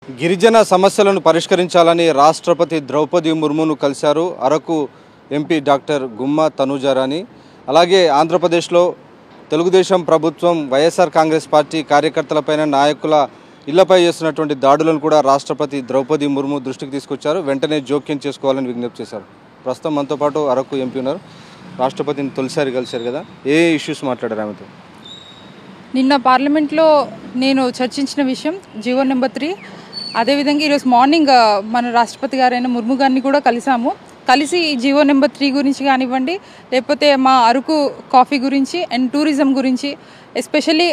గిరిజన సమస్యలను పరిష్కరించాలని రాష్ట్రపతి ద్రౌపది ముర్మును కలిశారు అరకు ఎంపీ డాక్టర్ గుమ్మ తనూజారాని అలాగే ఆంధ్రప్రదేశ్లో తెలుగుదేశం ప్రభుత్వం వైఎస్ఆర్ కాంగ్రెస్ పార్టీ కార్యకర్తలపైన నాయకుల ఇళ్లపై చేస్తున్నటువంటి దాడులను కూడా రాష్ట్రపతి ద్రౌపది ముర్ము దృష్టికి తీసుకొచ్చారు వెంటనే జోక్యం చేసుకోవాలని విజ్ఞప్తి చేశారు ప్రస్తుతం మనతో పాటు అరకు ఎంపీ ఉన్నారు రాష్ట్రపతిని తొలిసారి కలిశారు కదా ఏ ఇష్యూస్ మాట్లాడారు ఆమెతో నిన్న పార్లమెంట్లో నేను చర్చించిన విషయం జీవో నెంబర్ త్రీ అదేవిధంగా ఈరోజు మార్నింగ్ ఆ, మన రాష్ట్రపతి గారైన ముర్ము గారిని కూడా కలిసాము కలిసి ఈ జీవో నెంబర్ త్రీ గురించి కానివ్వండి లేకపోతే మా అరకు కాఫీ గురించి అండ్ టూరిజం గురించి ఎస్పెషల్లీ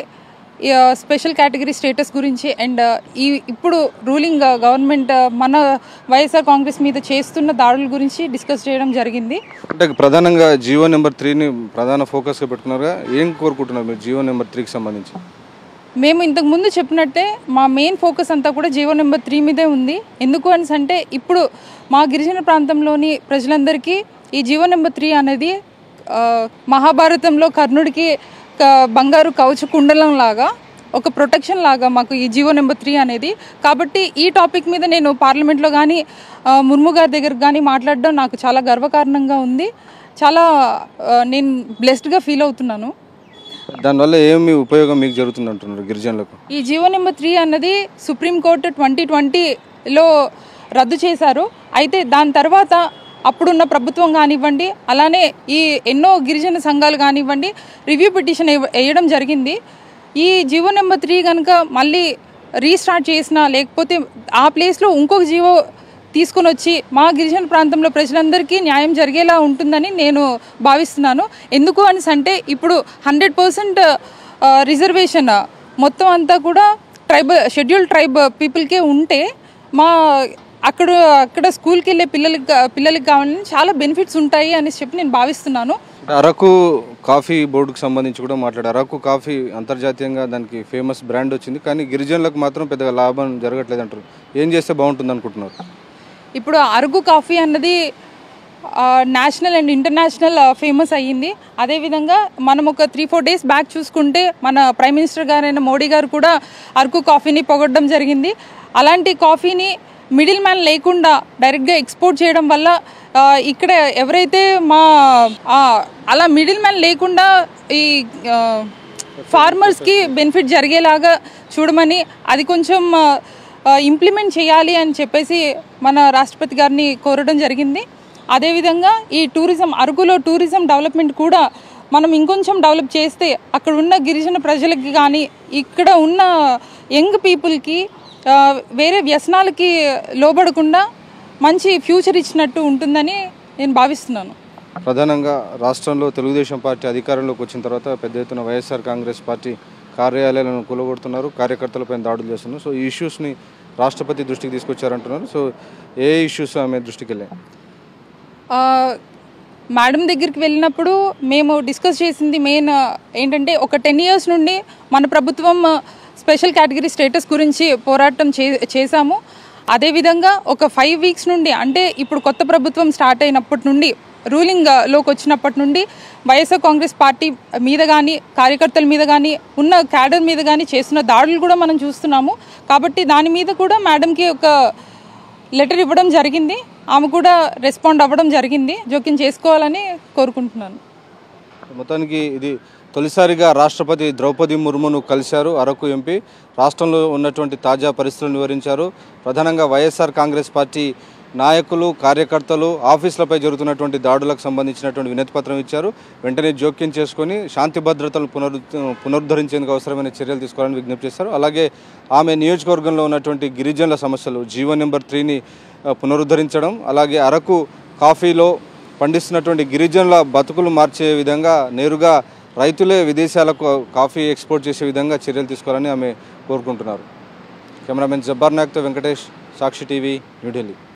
స్పెషల్ కేటగిరీ స్టేటస్ గురించి అండ్ ఈ ఇప్పుడు రూలింగ్ గవర్నమెంట్ మన వైఎస్ఆర్ కాంగ్రెస్ మీద చేస్తున్న దాడుల గురించి డిస్కస్ చేయడం జరిగింది అంటే ప్రధానంగా జియో నెంబర్ త్రీని ప్రధాన ఫోకస్గా పెట్టుకున్నారుగా ఏం కోరుకుంటున్నారు మీరు జియో నెంబర్ త్రీకి సంబంధించి మేము ఇంతకు ముందు చెప్పినట్టే మా మెయిన్ ఫోకస్ అంతా కూడా జీవో నెంబర్ త్రీ మీదే ఉంది ఎందుకు అని అంటే ఇప్పుడు మా గిరిజన ప్రాంతంలోని ప్రజలందరికీ ఈ జీవో నెంబర్ త్రీ అనేది ఆ, మహాభారతంలో కర్ణుడికి క- బంగారు కవచ కుండలం లాగా ఒక ప్రొటెక్షన్ లాగా మాకు ఈ జీవో నెంబర్ త్రీ అనేది కాబట్టి ఈ టాపిక్ మీద నేను పార్లమెంట్లో కానీ ముర్ము గారి దగ్గర కానీ మాట్లాడడం నాకు చాలా గర్వకారణంగా ఉంది చాలా ఆ, నేను బ్లెస్డ్గా ఫీల్ అవుతున్నాను దానివల్ల ఏమి ఉపయోగం మీకు జరుగుతుంది అంటున్నారు గిరిజనులకు ఈ జీవో నెంబర్ త్రీ అన్నది సుప్రీంకోర్టు ట్వంటీ ట్వంటీలో రద్దు చేశారు అయితే దాని తర్వాత అప్పుడున్న ప్రభుత్వం కానివ్వండి అలానే ఈ ఎన్నో గిరిజన సంఘాలు కానివ్వండి రివ్యూ పిటిషన్ వేయడం జరిగింది ఈ జీవో నెంబర్ త్రీ కనుక మళ్ళీ రీస్టార్ట్ చేసినా లేకపోతే ఆ ప్లేస్లో ఇంకొక జీవో తీసుకొని వచ్చి మా గిరిజన ప్రాంతంలో ప్రజలందరికీ న్యాయం జరిగేలా ఉంటుందని నేను భావిస్తున్నాను ఎందుకు అని అంటే ఇప్పుడు హండ్రెడ్ పర్సెంట్ రిజర్వేషన్ మొత్తం అంతా కూడా ట్రైబ్ షెడ్యూల్ ట్రైబ్ పీపుల్కే ఉంటే మా అక్కడ అక్కడ స్కూల్కి వెళ్ళే పిల్లలకి కా- పిల్లలకి కావాలని చాలా బెనిఫిట్స్ ఉంటాయి అనేసి చెప్పి నేను భావిస్తున్నాను అంటే అరకు కాఫీ బోర్డుకు సంబంధించి కూడా మాట్లాడారు అరకు కాఫీ అంతర్జాతీయంగా దానికి ఫేమస్ బ్రాండ్ వచ్చింది కానీ గిరిజనులకు మాత్రం పెద్దగా లాభం జరగట్లేదు అంటారు ఏం చేస్తే బాగుంటుంది అనుకుంటున్నారు ఇప్పుడు అరకు కాఫీ అన్నది నేషనల్ అండ్ ఇంటర్నేషనల్ ఫేమస్ అయ్యింది అదేవిధంగా మనం ఒక త్రీ ఫోర్ డేస్ బ్యాక్ చూసుకుంటే మన ప్రైమ్ మినిస్టర్ గారైన మోడీ గారు కూడా అరకు కాఫీని పొగడడం జరిగింది అలాంటి కాఫీని మిడిల్ మ్యాన్ లేకుండా డైరెక్ట్గా ఎక్స్పోర్ట్ చేయడం వల్ల ఆ, ఇక్కడ ఎవరైతే మా ఆ, అలా మిడిల్ మ్యాన్ లేకుండా ఈ ఆ, ఫార్మర్స్కి బెనిఫిట్ జరిగేలాగా చూడమని అది కొంచెం ఇంప్లిమెంట్ చేయాలి అని చెప్పేసి మన రాష్ట్రపతి గారిని కోరడం జరిగింది అదేవిధంగా ఈ టూరిజం అరకులో టూరిజం డెవలప్మెంట్ కూడా మనం ఇంకొంచెం డెవలప్ చేస్తే అక్కడ ఉన్న గిరిజన ప్రజలకి కానీ ఇక్కడ ఉన్న యంగ్ పీపుల్కి ఆ, వేరే వ్యసనాలకి లోబడకుండా మంచి ఫ్యూచర్ ఇచ్చినట్టు ఉంటుందని నేను భావిస్తున్నాను ప్రధానంగా రాష్ట్రంలో తెలుగుదేశం పార్టీ అధికారంలోకి వచ్చిన తర్వాత పెద్ద ఎత్తున వైఎస్ఆర్ కాంగ్రెస్ పార్టీ కార్యాలయాలను కూలగొడుతున్నారు కార్యకర్తలపై దాడులు చేస్తున్నారు సో ఈ ఇష్యూస్ని రాష్ట్రపతి దృష్టికి తీసుకొచ్చారంటున్నారు సో ఏ ఇష్యూస్ ఆమె దృష్టికి వెళ్ళాయి ఆ, మేడం దగ్గరికి వెళ్ళినప్పుడు మేము డిస్కస్ చేసింది మెయిన్ ఏంటంటే ఒక టెన్ ఇయర్స్ నుండి మన ప్రభుత్వం స్పెషల్ కేటగిరీ స్టేటస్ గురించి పోరాటం చే చేశాము అదేవిధంగా ఒక ఫైవ్ వీక్స్ నుండి అంటే ఇప్పుడు కొత్త ప్రభుత్వం స్టార్ట్ అయినప్పటి నుండి రూలింగ్ లోకి వచ్చినప్పటి నుండి వైఎస్ఆర్ కాంగ్రెస్ పార్టీ మీద కానీ కార్యకర్తల మీద కానీ ఉన్న క్యాడర్ మీద కానీ చేస్తున్న దాడులు కూడా మనం చూస్తున్నాము కాబట్టి దాని మీద కూడా మేడంకి ఒక లెటర్ ఇవ్వడం జరిగింది ఆమె కూడా రెస్పాండ్ అవ్వడం జరిగింది జోక్యం చేసుకోవాలని కోరుకుంటున్నాను మొత్తానికి ఇది తొలిసారిగా రాష్ట్రపతి ద్రౌపది ముర్మును కలిశారు అరకు ఎంపీ రాష్ట్రంలో ఉన్నటువంటి తాజా పరిస్థితులను వివరించారు ప్రధానంగా వైఎస్ఆర్ కాంగ్రెస్ పార్టీ నాయకులు కార్యకర్తలు ఆఫీసులపై జరుగుతున్నటువంటి దాడులకు సంబంధించినటువంటి వినతి పత్రం ఇచ్చారు వెంటనే జోక్యం చేసుకొని శాంతి భద్రతలు పునరు పునరుద్ధరించేందుకు అవసరమైన చర్యలు తీసుకోవాలని విజ్ఞప్తి చేశారు అలాగే ఆమె నియోజకవర్గంలో ఉన్నటువంటి గిరిజనుల సమస్యలు జీవో నెంబర్ త్రీని ఆ, పునరుద్ధరించడం అలాగే అరకు కాఫీలో పండిస్తున్నటువంటి గిరిజనుల బతుకులు మార్చే విధంగా నేరుగా రైతులే విదేశాలకు కాఫీ ఎక్స్పోర్ట్ చేసే విధంగా చర్యలు తీసుకోవాలని ఆమె కోరుకుంటున్నారు కెమెరామెన్ జబ్బార్ నాయక్తో వెంకటేష్ సాక్షి టీవీ న్యూఢిల్లీ